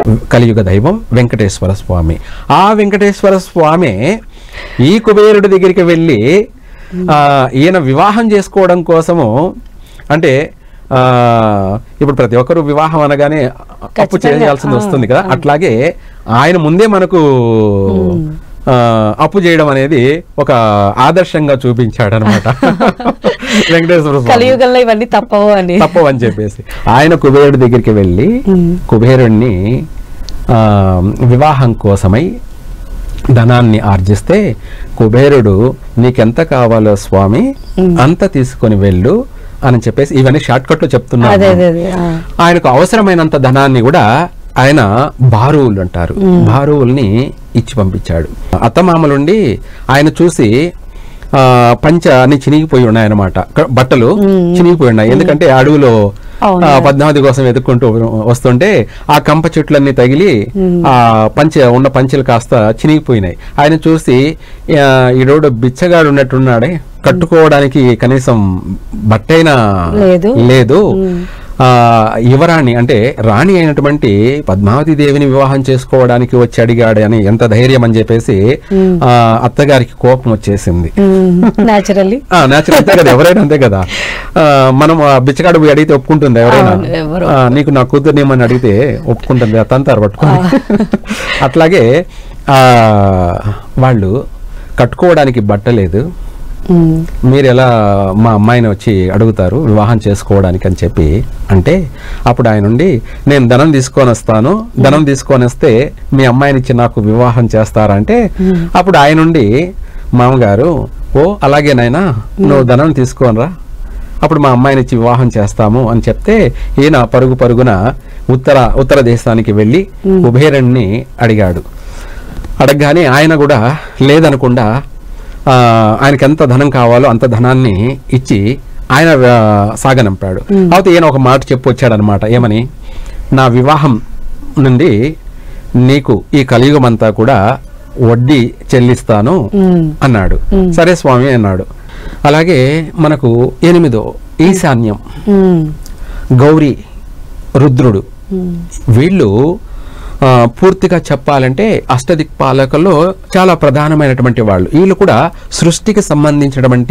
కలియుగ దైవం వెంకటేశ్వర స్వామి ఆ వెంకటేశ్వర స్వామి ఈ కుబేరుడి దగ్గరికి వెళ్ళి ఆ, ఈయన వివాహం చేసుకోవడం కోసము అంటే ఆ, ఇప్పుడు ప్రతి ఒక్కరు వివాహం అనగానే అప్పు ఖచ్చితంగా, చేయాల్సింది ఆ, వస్తుంది కదా అట్లాగే ఆయన ముందే మనకు ఆ, అప్పు చేయడం అనేది ఒక ఆదర్శంగా చూపించాడు అనమాట వెంకటేశ్వర స్వామి కలియుగంలో ఇవన్నీ తప్పవు అని తప్పవని చెప్పేసి ఆయన కుబేరుడి దగ్గరికి వెళ్ళి మ్మ్. కుబేరుణ్ణి ఆ, వివాహం కోసమై ధనాన్ని ఆర్జిస్తే కుబేరుడు నీకెంత కావాలో స్వామి అంత తీసుకొని వెళ్ళు అని చెప్పేసి ఇవన్నీ షార్ట్ కట్ లో అదే చెప్తున్నాను అదే అదే ఆ. ఆయనకు అవసరమైనంత ధనాన్ని కూడా ఆయన బారువులు అంటారు బారువుల్ని ఇచ్చి పంపించాడు అత్తమామలుండి ఆయన చూసి ఆ, పంచ అన్ని చినిగిపోయి ఉన్నాయన్నమాట క- బట్టలు చినిగిపోయి ఉన్నాయి ఎందుకంటే అడవిలో అవును. ఆ, పద్మావతి కోసం వెతుక్కుంటూ వస్తుంటే ఆ కంప చెట్లన్నీ తగిలి ఆ పంచ ఉన్న పంచెలు కాస్త చినిగిపోయినాయి ఆయన చూసి ఆ, ఈడోడు బిచ్చగాడు ఉన్నట్టున్నాడే కట్టుకోవడానికి కనీసం బట్టైనా లేదు. లేదు ఆ యువరాణి అంటే రాణి అయినటువంటి పద్మావతి దేవిని వివాహం చేసుకోవడానికి వచ్చి అడిగాడు అని ఎంత ధైర్యం అని చెప్పేసి ఆ అత్తగారికి కోపం వచ్చేసింది న్యాచురల్లీ ఆ నేచురల్ అంతే కదా ఎవరైనా అంతే కదా ఆ, మనం ఆ బిచ్చగాడు పోయి అడిగితే ఒప్పుకుంటుంది ఎవరైనా అవును, ఎవరు. ఆ, నీకు నా కూతుర్ని ఏమని అడిగితే ఒప్పుకుంటుంది తంతారు పట్టుకుని అట్లాగే ఆ వాళ్ళు కట్టుకోవడానికి బట్ట లేదు మీరు ఎలా మా అమ్మాయిని వచ్చి అడుగుతారు వివాహం చేసుకోవడానికి అని చెప్పి అంటే అప్పుడు ఆయన నుండి నేను ధనం తీసుకొని వస్తాను ధనం తీసుకొని వస్తే మీ అమ్మాయిని ఇచ్చి నాకు వివాహం చేస్తారంటే అప్పుడు ఆయన నుండి మామగారు ఓ అలాగే నాయనా నువ్వు ధనం తీసుకొనిరా అప్పుడు మా అమ్మాయిని ఇచ్చి వివాహం చేస్తాము అని చెప్తే ఈయన పరుగు పరుగున ఉత్తర ఉత్తర దేశానికి వెళ్ళి కుబేరుణ్ణి అడిగాడు అడగగానే ఆయన కూడా లేదనకుండా ఆ, ఆయనకి ఎంత ధనం కావాలో అంత ధనాన్ని ఇచ్చి ఆయన ఆ, సాగనంపాడు అయితే ఈయన ఒక మాట చెప్పు వచ్చాడనమాట ఏమని నా వివాహం నుండి నీకు ఈ కలియుగం అంతా కూడా వడ్డీ చెల్లిస్తాను అన్నాడు సరే స్వామి అన్నాడు అలాగే మనకు ఎనిమిదో ఈశాన్యం గౌరీ రుద్రుడు వీళ్ళు ఆ, పూర్తిగా చెప్పాలంటే అష్టదిక్పాలకుల్లో చాలా ప్రధానమైనటువంటి వాళ్ళు వీళ్ళు కూడా సృష్టికి సంబంధించినటువంటి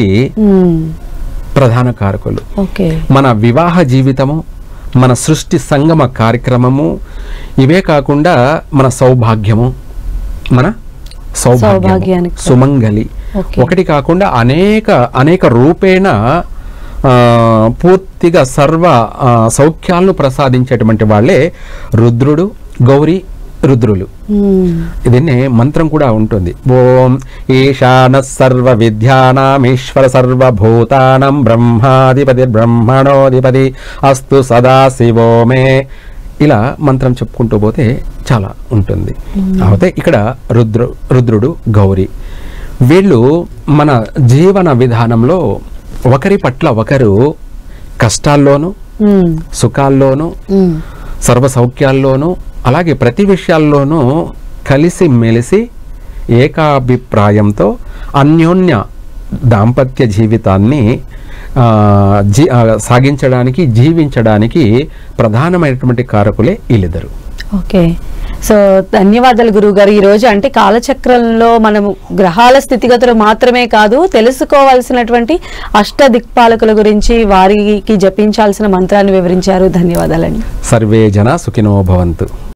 ప్రధాన కారకులు ఓకే మన వివాహ జీవితము మన సృష్టి సంగమ కార్యక్రమము ఇవే కాకుండా మన సౌభాగ్యము మన సౌభాగ్యము సౌభాగ్యానికి. సుమంగలి ఓకే. ఒకటి కాకుండా అనేక అనేక రూపేణ ఆ, పూర్తిగా సర్వ ఆ, సౌఖ్యాలను ప్రసాదించేటువంటి వాళ్ళే రుద్రుడు గౌరీ రుద్రులు దీన్నే మంత్రం కూడా ఉంటుంది ఓం ఈశాన సర్వ విద్యానామీశ్వర సర్వభూతానం బ్రహ్మాధిపతి బ్రహ్మణోధిపతి అస్తు సదా శివో మే ఇలా మంత్రం చెప్పుకుంటూ పోతే చాలా ఉంటుంది అయితే ఇక్కడ రుద్రు రుద్రుడు గౌరి వీళ్ళు మన జీవన విధానంలో ఒకరి పట్ల ఒకరు కష్టాల్లోనూ సుఖాల్లోనూ సర్వ సౌఖ్యాల్లోనూ అలాగే ప్రతి విషయాల్లోనూ కలిసి మెలిసి ఏకాభిప్రాయంతో అన్యోన్య దాంపత్య జీవితాన్ని ఆ, జీ ఆ, సాగించడానికి జీవించడానికి ప్రధానమైనటువంటి కారకులే వీళ్ళిద్దరు ఓకే సో ధన్యవాదాలు గురువు గారు ఈ రోజు అంటే కాలచక్రంలో మనము గ్రహాల స్థితిగతులు మాత్రమే కాదు తెలుసుకోవాల్సినటువంటి అష్ట దిక్పాలకుల గురించి వారికి జపించాల్సిన మంత్రాన్ని వివరించారు ధన్యవాదాలండి సర్వే జన సుఖినో భవంతు